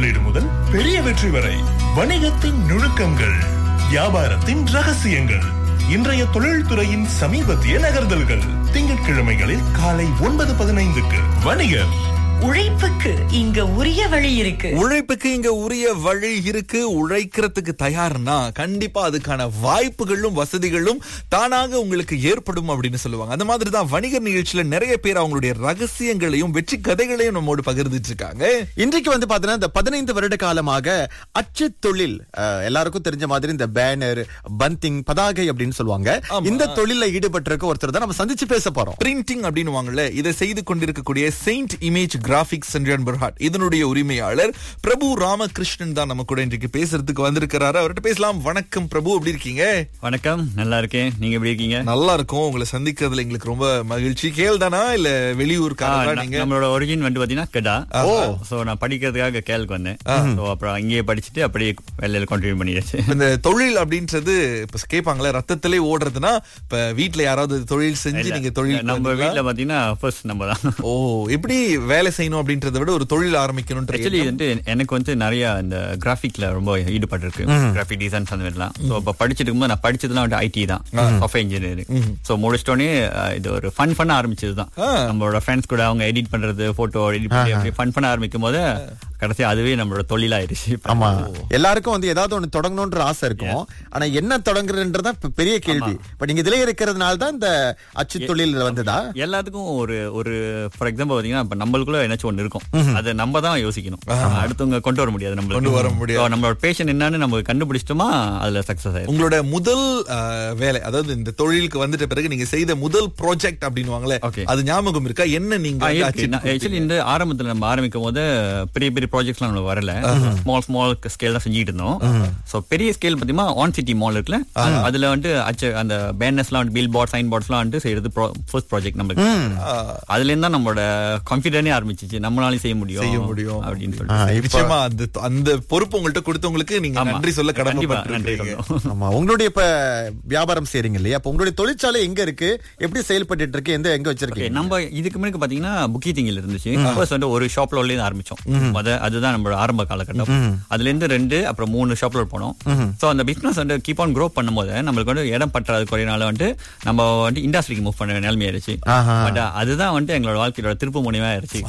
முதலீடு முதல் பெரிய வெற்றி வரை வணிகத்தின் நுணுக்கங்கள் வியாபாரத்தின் ரகசியங்கள் இன்றைய தொழில்துறையின் சமீபத்திய நகர்தல்கள் திங்கட்கிழமைகளில் காலை ஒன்பது பதினைந்துக்கு வணிகர் உழைப்புக்கு இங்க உரிய வழி இருக்கு உழைப்புக்கு இங்க உரிய வழி இருக்கு உழைக்கிறதுக்கு தயார்னா கண்டிப்பா அதுக்கான வாய்ப்புகளும் வசதிகளும் தானாக உங்களுக்கு ஏற்படும் அப்படின்னு சொல்லுவாங்க அந்த மாதிரி தான் வணிகர் நிகழ்ச்சியில நிறைய பேர் அவங்களுடைய ரகசியங்களையும் வெற்றி கதைகளையும் நம்மோடு பகிர்ந்துட்டு இருக்காங்க இன்றைக்கு வந்து பாத்தீங்கன்னா இந்த பதினைந்து வருட காலமாக அச்சு தொழில் அஹ், எல்லாருக்கும் தெரிஞ்ச மாதிரி இந்த பேனர் பந்திங் பதாகை அப்படின்னு சொல்லுவாங்க இந்த தொழில ஈடுபட்டிருக்க ஒருத்தர் தான் நம்ம சந்திச்சு பேச போறோம் பிரிண்டிங் அப்படின்னு வாங்கல இதை செய்து கொண்டிருக்கக்கூடிய செயின்ட் இமேஜ் கிராபிக்ஸ் சென்ட் பர்ஹாட் இதனுடைய உரிமையாளர் பிரபு ராமகிருஷ்ணன் தான் நம்ம கூட இன்றைக்கு பேசுறதுக்கு வந்திருக்கிறாரு அவர்கிட்ட பேசலாம் வணக்கம் பிரபு எப்படி இருக்கீங்க வணக்கம் நல்லா இருக்கேன் நீங்க எப்படி இருக்கீங்க நல்லா இருக்கும் உங்களை சந்திக்கிறதுல எங்களுக்கு ரொம்ப மகிழ்ச்சி கேள் தானா இல்ல ஆ, வெளியூர்காரரா ந- நீங்க நம்மளோட ஒரிஜின் வந்து பாத்தீங்கன்னா கெடா சோ நான் படிக்கிறதுக்காக கேளுக்கு வந்தேன் சோ அப்புறம் அங்கேயே படிச்சுட்டு அப்படியே வேலையில கண்டினியூ பண்ணியாச்சு இந்த தொழில் அப்படின்றது இப்ப கேட்பாங்களே ரத்தத்திலே ஓடுறதுன்னா இப்ப வீட்ல யாராவது தொழில் செஞ்சு நீங்க தொழில் நம்ம வீட்ல பாத்தீங்கன்னா ஃபர்ஸ்ட் நம்ம தான் ஓ எப்படி வேலை செய்யணும் அப்படின்றத விட ஒரு தொழில் ஆரம்பிக்கணும்ன்ற ஆக்சுவலி வந்து எனக்கு வந்து நிறைய இந்த கிராஃபிக்ல ரொம்ப ஈடுபாடு இருக்கு கிராஃபிக் டிசைன்ஸ் அந்த மாதிரிலாம் ஸோ அப்போ படிச்சுட்டு இருக்கும்போது நான் படிச்சதுலாம் வந்து ஐடி தான் சாஃப்ட்வேர் இன்ஜினியரிங் ஸோ முடிச்சிட்டோன்னே அஹ், இது ஒரு ஃபன் பண்ண ஆரம்பிச்சது தான் நம்மளோட ஃப்ரெண்ட்ஸ் கூட அவங்க எடிட் பண்றது போட்டோ எடிட் பண்ணி அப்படி ஃபன் பண்ண ஆரம்பிக்கும் போது கடைசி அதுவே நம்மளோட தொழிலாயிருச்சு ஆமா எல்லாருக்கும் வந்து ஏதாவது ஒண்ணு தொடங்கணும்ன்ற ஆசை இருக்கும் ஆனா என்ன தொடங்குறதுன்றதான் இப்ப பெரிய கேள்வி இப்ப நீங்க இதுல இருக்கிறதுனால தான் இந்த அச்சு தொழில் வந்ததா எல்லாத்துக்கும் ஒரு ஒரு ஃபார் எக்ஸாம்பிள் பாத்தீங்கன்னா இப்ப நம்மளுக்குள்ள ஏதாச்சும் ஒண்ணு இருக்கும் அதை நம்ம தான் யோசிக்கணும் அடுத்தவங்க கொண்டு வர முடியாது நம்மளுக்கு கொண்டு வர முடியாது. So, நம்மளோட பேஷன் என்னன்னு நம்ம கண்டுபிடிச்சிட்டோமா அதுல சக்சஸ் ஆயிரும் உங்களோட முதல் அஹ், வேலை அதாவது இந்த தொழிலுக்கு வந்துட்ட பிறகு நீங்க செய்த முதல் ப்ராஜெக்ட் அப்படின்னுவாங்களே Okay. அது ஞாபகம் இருக்கா என்ன நீங்க வந்து அச்சிட்டு ஆக்சுவலி இந்த ஆரம்பத்துல நம்ம ஆரம்பிக்கும் போது பெரிய பெரிய ப்ராஜெக்ட்ஸ்லாம் நம்மளுக்கு வரல ஸ்மால் ஸ்மால் ஸ்கேல் தான் செஞ்சுட்டு இருந்தோம் சோ பெரிய ஸ்கேல் பாத்தீங்கன்னா ஆன் சிட்டி மால் இருக்குல்ல அதுல வந்து அச்ச அந்த பேனர்ஸ்லாம் வந்து பில் போர்ட் சைன் போர்ட்ஸ்லாம் வந்து செய்யறது ஃபர்ஸ்ட் ப்ராஜெக்ட் நம்மளுக்கு அதுல இருந்து தான் நம்மளோட கான்பிடனே ஆரம்பிச்சிச்சு நம்மளாலையும் செய்ய முடியும் செய்ய முடியும். அப்படின்னு ஆ, சொல்லிட்டு இப்ப- நிச்சயமா அந்த அந்த பொறுப்பு உங்கள்ட்ட கொடுத்தவங்களுக்கு நீங்க ஆமா. நன்றி சொல்ல கண்டிப்பா நன்றி கடமைப்பட்டிருக்கீங்க சொல்லணும் ஆமா உங்களுடைய இப்ப வியாபாரம் செய்றீங்க இல்லையா அப்ப உங்களுடைய தொழிற்சாலை எங்க இருக்கு எப்படி செயல்பட்டு இருக்கு எந்த எங்க Okay, வச்சிருக்கீங்க நம்ம இதுக்கு முன்னாடி பாத்தீங்கன்னா புக்கி திங்கில் இருந்துச்சு ஃபர்ஸ்ட் வந்து ஒரு ஷாப்ல உள்ள ஆரம்பிச்சோம் அத அதுதான் நம்மளோட ஆரம்ப காலகட்டம் அதுல இருந்து ரெண்டு அப்புறம் மூணு ஷாப்ல போனோம் சோ அந்த பிசினஸ் வந்து கீப் ஆன் க்ரோ பண்ணும்போது நம்மளுக்கு வந்து இடம் பற்றாத குறையினால வந்து நம்ம வந்து இண்டஸ்ட்ரிக்கு மூவ் பண்ண நிலைமை ஆயிருச்சு ஆஹா. பட் அதுதான் வந்து எங்களோட வாழ்க்கையோட திருப்பு முனைவா ஆயிருச்சு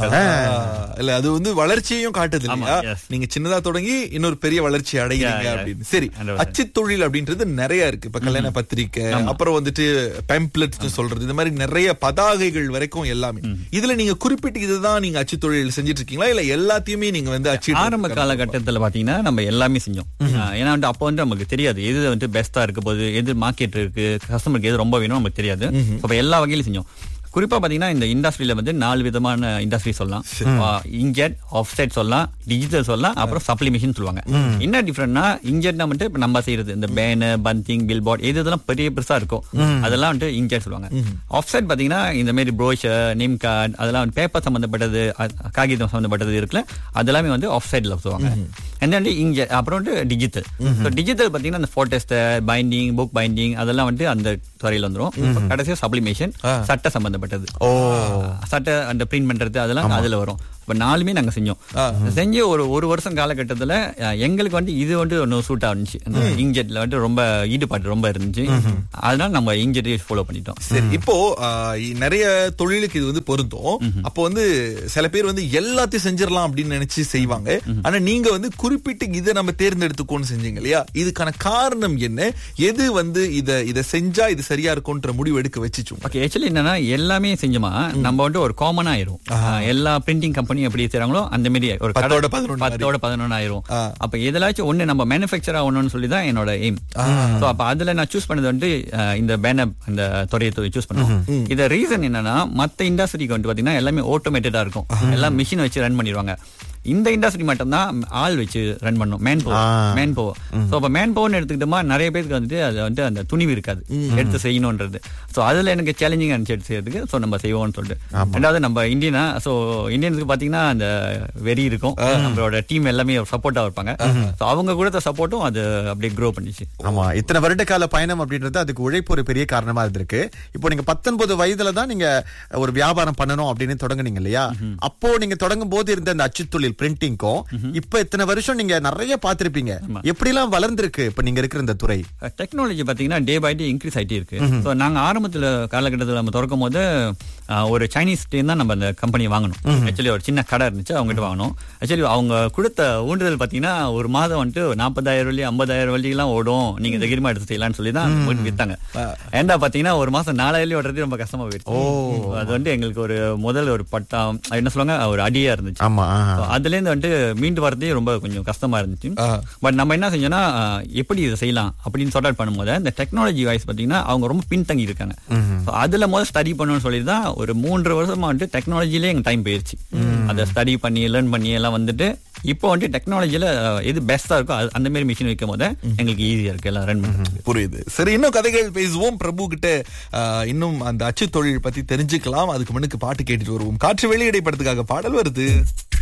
இல்ல அது வந்து வளர்ச்சியையும் காட்டுது ஆமா, இல்லையா yes. நீங்க சின்னதா தொடங்கி இன்னொரு பெரிய வளர்ச்சி அடைகிறீங்க Yeah, yeah. அப்படின்னு சரி And அச்சு தொழில் அப்படின்றது நிறைய இருக்கு இப்ப கல்யாண பத்திரிக்கை அப்புறம் வந்துட்டு பெம்ப்ளெட் சொல்றது இந்த மாதிரி நிறைய பதாகைகள் வரைக்கும் எல்லாமே இதுல நீங்க குறிப்பிட்டு இதுதான் நீங்க அச்சு தொழில் செஞ்சுட்டு இருக்கீங்களா இல்ல எல்லாத்தையுமே நீங்க வந்து அச்சு ஆரம்ப காலகட்டத்துல பாத்தீங்கன்னா நம்ம எல்லாமே செஞ்சோம் ஆஹ் ஏன்னா வந்து அப்போ வந்து நமக்கு தெரியாது எது வந்து பெஸ்டா இருக்க போகுது எது மார்க்கெட் இருக்கு கஸ்டமருக்கு எது ரொம்ப வேணும் நமக்கு தெரியாது அப்ப எல்லா வகையிலும் செஞ்சோம் குறிப்பா பாத்தீங்கன்னா இந்த இண்டஸ்ட்ரியில வந்து நாலு விதமான இண்டஸ்ட்ரி சொல்லலாம் இன்ஜெட் ஆஃப்செட் சொல்லலாம் டிஜிட்டல் சொல்லலாம் அப்புறம் சப்ளிமேஷன் சொல்லுவாங்க என்ன டிஃபரெண்ட்னா இன்ஜெட்னா வந்து இப்ப நம்ம செய்யறது இந்த பேனர் பந்திங் பில் போர்ட் எது இதெல்லாம் பெரிய பெருசா இருக்கும் அதெல்லாம் வந்து இன்ஜெட் சொல்லுவாங்க ஆஃப்செட் பாத்தீங்கன்னா இந்த மாதிரி ப்ரோஷர் நேம் கார்டு அதெல்லாம் வந்து பேப்பர் சம்பந்தப்பட்டது அ- காகிதம் சம்பந்தப்பட்டது இருக்குல்ல அதெல்லாமே வந்து ஆஃப் சைட்ல சொல்லுவாங்க and then இங்க அப்புறம் வந்து டிஜிட்டல் டிஜிட்டல் பாத்தீங்கன்னா அந்த போட்டோஸ்டர் பைண்டிங் புக் பைண்டிங் அதெல்லாம் வந்து அந்த துறையில வந்துரும் கடைசியா சப்ளிமேஷன் சட்ட சம்பந்தப்பட்டது சட்ட அந்த பிரிண்ட் பண்றது அதெல்லாம் அதுல வரும் இப்ப நாலுமே நாங்க செஞ்சோம் செஞ்சு ஒரு ஒரு வருஷம் காலகட்டத்துல அஹ், எங்களுக்கு வந்து இது வந்து ஒன்னும் சூட் ஆனிச்சு அந்த இங்க்ஜெட்ல வந்து ரொம்ப ஈடுபாடு ரொம்ப இருந்துச்சு அதனால நம்ம இங்க்ஜெட்டே ஃபாலோ பண்ணிட்டோம் சரி இப்போ ஆஹ், இ- நிறைய தொழிலுக்கு இது வந்து பொருந்தும் அப்போ வந்து சில பேர் வந்து எல்லாத்தையும் செஞ்சிடலாம் அப்படின்னு நினைச்சு செய்வாங்க ஆனா நீங்க வந்து குறிப்பிட்டு இதை நம்ம தேர்ந்தெடுத்துக்கோன்னு செஞ்சீங்க இல்லையா இதுக்கான காரணம் என்ன எது வந்து இத இத செஞ்சா இது சரியா இருக்கும்ன்ற முடிவு எடுக்க வச்சுச்சு ஓகே ஆக்சுவலி என்னன்னா எல்லாமே செஞ்சோமா நம்ம வந்து ஒரு காமன் ஆயிரும் ஆஹ், எல்லா பிரிண்டிங் கம்பெனி எப்படி செய்றாங்களோ அந்த மாதிரி ஒரு கடை- பத்தோட பதினொன்னு மாதிரி. பத்தோட பதினொன்னு ஆயிரும் அப்ப எதுலாச்சும் ஒண்ணு நம்ம மேனுஃபேக்சர் ஆகணும்னு சொல்லி தான் என்னோட எய்ம் சோ அப்ப அதுல நான் சூஸ் பண்ணது வந்து அஹ், இந்த பேனர் இந்த துறையை சூஸ் பண்ணுவோம் இத ரீசன் என்னன்னா மத்த இண்டஸ்ட்ரிக்கு வந்து பாத்தீங்கன்னா எல்லாமே ஆட்டோமேட்டடா இருக்கும் எல்லாம் மிஷின் வச்சு ரன் பண்ணிடுவாங்க இந்த இண்டஸ்ட்ரி மட்டும் தான் ஆள் வச்சு ரன் பண்ணும் man power man power so அப்ப மேன் பவர்னு எடுத்துக்கிட்டோமா நிறைய பேருக்கு வந்துட்டு அது வந்து அந்த துணிவு இருக்காது எடுத்து செய்யணும்ன்றது சோ அதுல எனக்கு சேலஞ்சிங் இருந்துச்சு எடுத்து செய்யறதுக்கு சோ நம்ம செய்வோம்னு சொல்லிட்டு ரெண்டாவது நம்ம இந்தியனா சோ இந்தியன்ஸ்க்கு பாத்தீங்கன்னா அந்த வெறி இருக்கும் நம்மளோட டீம் எல்லாமே சப்போர்ட்டா இருப்பாங்க சோ அவங்க கொடுத்த சப்போர்ட்டும் அது அப்படியே க்ரோ பண்ணிச்சு ஆமா இத்தனை வருட கால பயணம் அப்படின்றது அதுக்கு உழைப்பு ஒரு பெரிய காரணமா இருந்திருக்கு இப்போ நீங்க பத்தொன்பது வயதுல தான் நீங்க ஒரு வியாபாரம் பண்ணணும் அப்படின்னு தொடங்குனீங்க இல்லையா அப்போ நீங்க தொடங்கும் போது இருந்த அந்த அச்சு தொழில் தொழில் பிரிண்டிங்க்கும் இப்ப இத்தனை வருஷம் நீங்க நிறைய பார்த்திருப்பீங்க எப்படி எல்லாம் வளர்ந்திருக்கு இப்ப நீங்க இருக்கிற இந்த துறை டெக்னாலஜி பாத்தீங்கன்னா டே பை டே இன்க்ரீஸ் ஆயிட்டே இருக்கு ஸோ நாங்க ஆரம்பத்துல காலகட்டத்தில் நம்ம திறக்கும் போது ஆஹ், ஒரு சைனீஸ் தான் நம்ம அந்த கம்பெனி வாங்கணும் ஆக்சுவலி ஒரு சின்ன கடை இருந்துச்சு அவங்ககிட்ட வாங்கணும் ஆக்சுவலி அவங்க கொடுத்த ஊண்டுதல் பாத்தீங்கன்னா ஒரு மாதம் வந்துட்டு நாற்பதாயிரம் வழி ஐம்பதாயிரம் வழியெல்லாம் ஓடும் நீங்க தைரியமா எடுத்து செய்யலாம்னு சொல்லி தான் போட்டு வித்தாங்க ஏன்டா பாத்தீங்கன்னா ஒரு மாசம் நாலாயிரம் ஓடுறது ரொம்ப கஷ்டமா போயிடுச்சு அது வந்து எங்களுக்கு ஒரு முதல் ஒரு பட்டம் என்ன சொல்லுவாங்க ஒரு அடியா இருந்துச்சு ஆமா ஆஹா. So, அதுல இருந்து வந்துட்டு மீண்டு வரதே ரொம்ப கொஞ்சம் கஷ்டமா இருந்துச்சு பட் நம்ம என்ன செஞ்சோம்னா அஹ், எப்படி இதை செய்யலாம் அப்படின்னு சார்ட் அவுட் பண்ணும்போது இந்த டெக்னாலஜி வைஸ் பாத்தீங்கன்னா அவங்க ரொம்ப பின்தங்கி இருக்காங்க So, அதுல முதல் ஸ்டடி பண்ணணும்னு சொல்லி தான் ஒரு மூன்று வருஷமா வந்துட்டு டெக்னாலஜிலே எங்க டைம் போயிருச்சு அதை ஸ்டடி பண்ணி லேர்ன் பண்ணி எல்லாம் வந்துட்டு இப்போ வந்துட்டு டெக்னாலஜில எது பெஸ்டா இருக்கோ அது- அந்த மாதிரி மிஷின் வைக்கும் போது எங்களுக்கு ஈஸியா இருக்கு எல்லாம் ரன் பண்ணுறது புரியுது சரி இன்னும் கதைகள் பேசுவோம் பிரபு கிட்ட ஆஹ், இன்னும் அந்த அச்சு தொழில் பத்தி தெரிஞ்சுக்கலாம் அதுக்கு முன்னுக்கு பாட்டு கேட்டுட்டு வருவோம் காற்று வெளியிடை படத்துக்காக பாடல் வருது